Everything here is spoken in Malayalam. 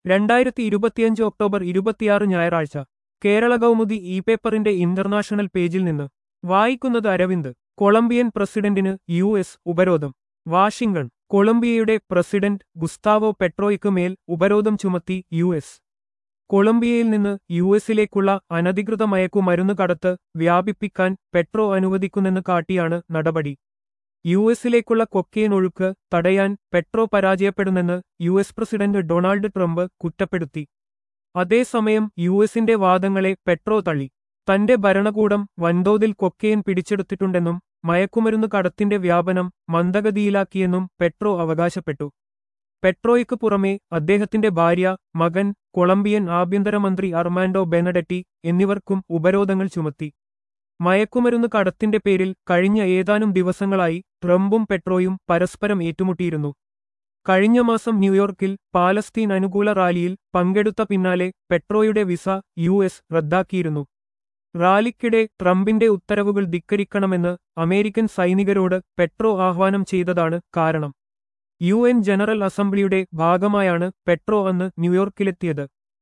രണ്ടായിരത്തി ഇരുപത്തിയഞ്ച് ഒക്ടോബർ ഇരുപത്തിയാറ് ഞായറാഴ്ച കേരള കൗമുദി ഇ പേപ്പറിന്റെ ഇന്റർനാഷണൽ പേജിൽ നിന്ന് വായിക്കുന്നത് അരവിന്ദ് കൊളംബിയൻ പ്രസിഡന്റിന് യു എസ് ഉപരോധം വാഷിംഗ്ടൺ കൊളംബിയയുടെ പ്രസിഡന്റ് ഗുസ്താവോ പെട്രോയ്ക്ക് മേൽ ഉപരോധം ചുമത്തി യു എസ് കൊളംബിയയിൽ നിന്ന് യു എസിലേക്കുള്ള അനധികൃത മയക്കുമരുന്ന് കടത്ത് വ്യാപിപ്പിക്കാൻ പെട്രോ അനുവദിക്കുന്നെന്ന് കാട്ടിയാണ് നടപടി യു എസിലേക്കുള്ള കൊക്കെയിൻ ഒഴുക്ക് തടയാൻ പെട്രോ പരാജയപ്പെടുന്നെന്ന് U S president Donald Trump കുറ്റപ്പെടുത്തി അതേസമയം യു എസിന്റെ വാദങ്ങളെ പെട്രോ തള്ളി തന്റെ ഭരണകൂടം വൻതോതിൽ കൊക്കെയിൻ പിടിച്ചെടുത്തിട്ടുണ്ടെന്നും മയക്കുമരുന്ന് കടത്തിന്റെ വ്യാപനം മന്ദഗതിയിലാക്കിയെന്നും പെട്രോ അവകാശപ്പെട്ടു പെട്രോയ്ക്ക് പുറമെ അദ്ദേഹത്തിന്റെ ഭാര്യ മകൻ കൊളംബിയൻ ആഭ്യന്തരമന്ത്രി അർമാൻഡോ ബെനഡറ്റി എന്നിവർക്കും ഉപരോധങ്ങൾ ചുമത്തി മയക്കുമരുന്ന് കടത്തിന്റെ പേരിൽ കഴിഞ്ഞ ഏതാനും ദിവസങ്ങളായി ട്രംപും പെട്രോയും പരസ്പരം ഏറ്റുമുട്ടിയിരുന്നു കഴിഞ്ഞ മാസം ന്യൂയോർക്കിൽ പാലസ്തീൻ അനുകൂല റാലിയിൽ പങ്കെടുത്ത പിന്നാലെ പെട്രോയുടെ വിസ യു എസ് റദ്ദാക്കിയിരുന്നു റാലിക്കിടെ ട്രംപിന്റെ ഉത്തരവുകൾ ധിക്കരിക്കണമെന്ന് അമേരിക്കൻ സൈനികരോട് പെട്രോ ആഹ്വാനം ചെയ്തതാണ് കാരണം യു എൻ ജനറൽ അസംബ്ലിയുടെ ഭാഗമായാണ് പെട്രോ അന്ന് ന്യൂയോർക്കിലെത്തിയത്